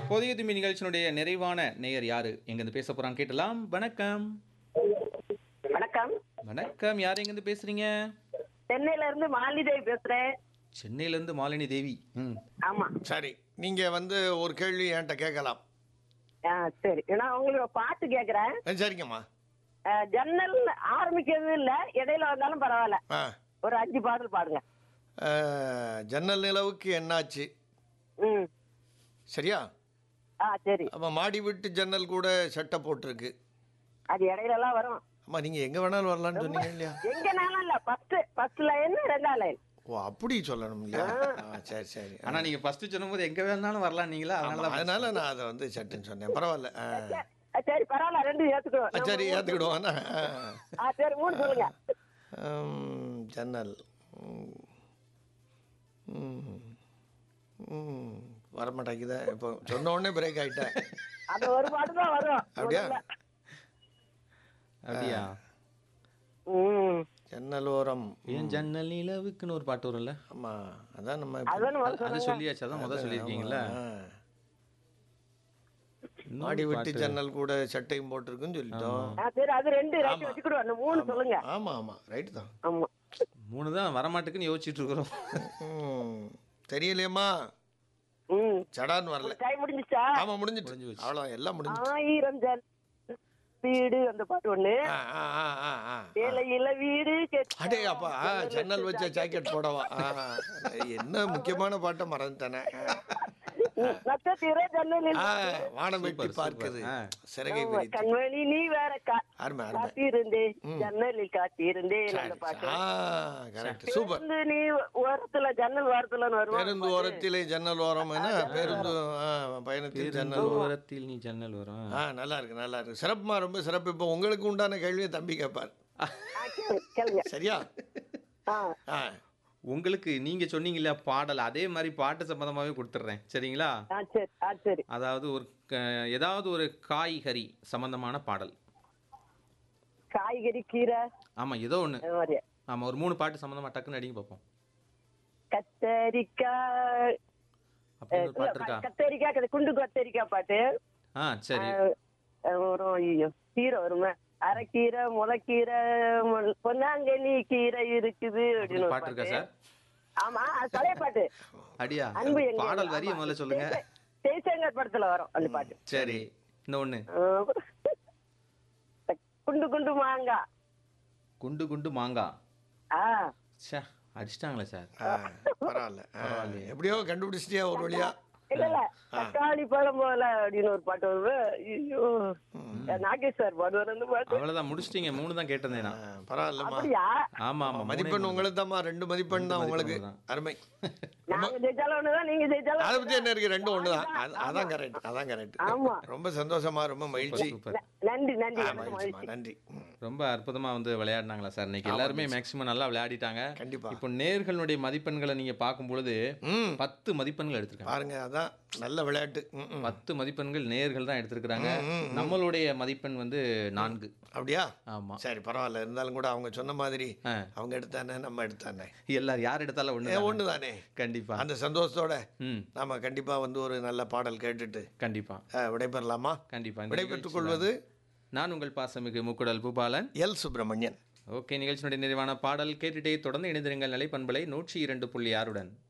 புதிய தும்பி நிகழ்ச்சியினுடைய நிறைவான நேயர் யாரு எங்கிருந்து பேச போறான்னு கேட்டலாம் வணக்கம் வணக்கம் வணக்கம் யார் எங்கிருந்து பேசுறீங்க சென்னையில இருந்து மாலிதேவி பேசுறேன் சென்னையில இருந்து மாலினி தேவி ம் ஆமா சரி நீங்க வந்து ஒரு கேள்வி என்கிட்ட கேட்கலாம் ஆ, சரி நான் உங்களுக்கு ஒரு பாட்டு கேக்குறேன் ஆ, சரிங்கம்மா ஆ, ஜன்னல் ஆரம்பிக்கிறது இல்ல இடையில வந்தாலும் பரவாயில்ல ஆ ஒரு அஞ்சு பாடல் பாடுங்க ஆ, ஜன்னல் நிலவுக்கு என்னாச்சு ம் சரியா ஆ சரி அப்போ மாடி விட்டு ஜன்னல் கூட சட்டை போட்டிருக்கு அது இடையில எல்லாம் வரும் அம்மா நீங்கள் எங்கே வேணாலும் வரலான்னு சொன்னீங்க இல்லையா எங்கனாலும் இல்ல ஃபர்ஸ்ட் ஃபர்ஸ்ட் லைன் ரெண்டாம் லைன் ஓ அப்படி சொல்லணும் இல்லையா ஆ சரி சரி ஆனா நீங்க ஃபர்ஸ்ட் சொல்லும்போது எங்க வேணாலும் வரலாம் நீங்களா ஆமா, அதனால தான் அதனால நான் அதை வந்து சட்டுன்னு சொன்னேன் பரவாயில்ல ஆ. சரி பரவாயில்ல ரெண்டு ஆ, ஏத்துக்குவோம் சரி ஏற்றுக்கிடுவோம் ஆ சரி மூணு சொல்லுங்க ஜன்னல் ம். ம். ம். வரமாட்டேங்குதே இப்போ சொன்ன உடனே பிரேக் ஆயிட்டேன் அது ஒரு பாட்டு தான் வரும் அப்படியா? முதல்ல. அப்படியா ம் ஜன்னல் ஓரம் ஏன் ஜன்னல் நிலவுக்குன்னு ஒரு பாட்டு வரும்ல ஆமா அதான் நம்ம இப்ப- அதான் அது- அது சொல்லியாச்சு அதான் முதல் சொல்லியிருக்கீங்கல்ல ஆ. இன்னொரு மாடி வெட்டி பாட்டு. ஜன்னல் கூட சட்டையும் போட்டிருக்குன்னு சொல்லிட்டோம் ஆ, சரி அது ரெண்டு ரைட் வச்சுக்கிடுவோம் அந்த மூணு சொல்லுங்க ஆமா ஆமா ரைட்டு தான் ஆமா மூணு தான் வரமாட்டுக்குன்னு யோசிச்சுட்டு இருக்கிறோம் ம். தெரியலையேம்மா ம் சடான்னு வரல டைம் முடிஞ்சிச்சா ஆமா முடிஞ்சிட்டு அவ்வளோ எல்லாம் முடிஞ்சு ஆயிரம் ஜன் வீடு அந்த பாட்டு ஒண்ணு ஆ ஆ ஆ ஆ ஆ வேலையில வீடு கெட்ட அடே அப்பா ஆ, ஜன்னல் வச்ச ஜாக்கெட் போடவா ஆ, என்ன முக்கியமான பாட்டை மறந்துட்டேனே நட்சத்திர ஜன்னலில் ஆ, வானம் வெட்டி சூப்பர், பார்க்குது ஆ. சிறகை ஆமா, விரித்து கண்மணி நீ வேற கா- அருமை அருமை காத்திருந்தேன் ஜன்னலில் காத்திருந்தேன் அந்த சரி, பாட்டு ஆ கரெக்ட் சூப்பர் பேருந்து நீ ஓரத்துல ஜன்னல் ஓரத்துல வருவோம் பேருந்து ஓரத்திலே ஜன்னல் ஓரம் என்ன பேருந்து ஆ, பயணத்தில் ஜன்னல் ஓரம் ஓரத்தில் நீ ஜன்னல் வரும் ஆ நல்லா இருக்கு நல்லா இருக்கு சிறப்புமா ரொம்ப சிறப்பு இப்போ உங்களுக்கு உண்டான கேள்வியை தம்பி கேட்பார் கேளுங்க சரியா ஆ ஆ உங்களுக்கு நீங்க சொன்னீங்கல்ல பாடல் அதே மாதிரி பாட்டு சம்பந்தமாவே கொடுத்துட்றேன் சரிங்களா ஆ சரி ஆ சரி அதாவது ஒரு க- ஏதாவது ஒரு காய்கறி சம்பந்தமான பாடல் காய்கறி கீரை ஆமா ஏதோ ஒண்ணு அது மாதிரி ஆமா ஒரு மூணு பாட்டு சம்பந்தமா டக்குன்னு அடிங்க பார்ப்போம் கத்தரிக்காய் அப்படி ஒரு பாட்டு இருக்கா கத்தரிக்காய் கத்த- குண்டு கத்தரிக்காய் பாட்டு ஆ சரி அஹ் வரும் ஐயோ கீரை வருமே அரைக்கீரை முளைக்கீரை மொ- பொன்னாங்கண்ணி கீரை இருக்குது அப்படின்னு ஒரு பாட்டு இருக்கா பாட்டு சார் ஆமா அது பழைய பாட்டு அடியா அன்பு எங்கே பாடல் வரிய முதல்ல சொல்லுங்க ஜெய்சங்கர் படத்துல வரும் அந்த பாட்டு சரி இன்னொன்னு அஹ் குண்டு குண்டு மாங்காய் குண்டு குண்டு மாங்காய் ஆ ச்சே அடிச்சிட்டாங்களே சார் ஆ, பரவாயில்ல ஆ, எப்படியோ கண்டுபிடிச்சிட்டியா ஒரு வழியா இல்ல இல்ல தக்காளி பழம் போல அப்படின்னு ஒரு பாட்டு வருது ஐயோ நாகேஷ் சார் பாடுவார் அந்த பாட்டு அவ்வளவுதான் முடிச்சிட்டீங்க மூணு தான் கேட்டிருந்தேன் ஆ, நான் பரவாயில்லம்மா அப்படியா ஆமா ஆமா மதிப்பெண் உங்களுக்கு தான்மா ரெண்டு மதிப்பெண் தான் உங்களுக்கு தான். அருமை நாங்க ஜெயிச்சாலும் ஒண்ணுதான் நீங்க ஜெயிச்சாலும் அதை பத்தி என்ன இருக்கு ரெண்டும் ஒன்று தான் அதான் கரெக்ட் அதான் கரெக்ட் ஆமா. ரொம்ப சந்தோஷமா ரொம்ப மகிழ்ச்சி சூப்பர் ந- நன்றி நன்றி ஆ, எனக்கு மகிழ்ச்சிம்மா மகிழ்ச்சி நன்றி ம். ரொம்ப அற்புதமா வந்து விளையாடினாங்களா சார் இன்னைக்கு எல்லாருமே மேக்ஸிமம் நல்லா விளையாடிட்டாங்க கண்டிப்பா இப்போ நேர்களுடைய மதிப்பெண்களை நீங்க பார்க்கும் பொழுது ம் பத்து மதிப்பெண்கள் எடுத்திருக்காங்க பாருங்க அதான் நல்ல விளையாட்டு ம், ம். பத்து மதிப்பெண்கள் நேர்கள் தான் எடுத்திருக்கிறாங்க நம்மளுடைய மதிப்பெண் வந்து நான்கு அப்படியா ஆமா சரி பரவாயில்ல இருந்தாலும் கூட அவங்க சொன்ன மாதிரி ஆ. அவங்க எடுத்தானே நம்ம எடுத்தானே எல்லாரும் யார் எடுத்தாலும் ஒண்ணு ஒன்று தானே கண்டிப்பா அந்த சந்தோஷத்தோட ம் நாம கண்டிப்பா வந்து ஒரு நல்ல பாடல் கேட்டுட்டு கண்டிப்பா ஆ, விடைபெறலாமா கண்டிப்பா இந்த விடைபெற்றுக் நிகழ்ச்சியில கொள்வது நான் உங்கள் பாசமிகு முக்குடல் பூபாலன் எல் சுப்பிரமணியன் ஓகே நிகழ்ச்சியினுடைய நிறைவான பாடல் கேட்டுட்டே தொடர்ந்து இணைந்திருங்கள் நிலைப்பண்பலை நூற்றி இரண்டு புள்ளி ஆறுடன்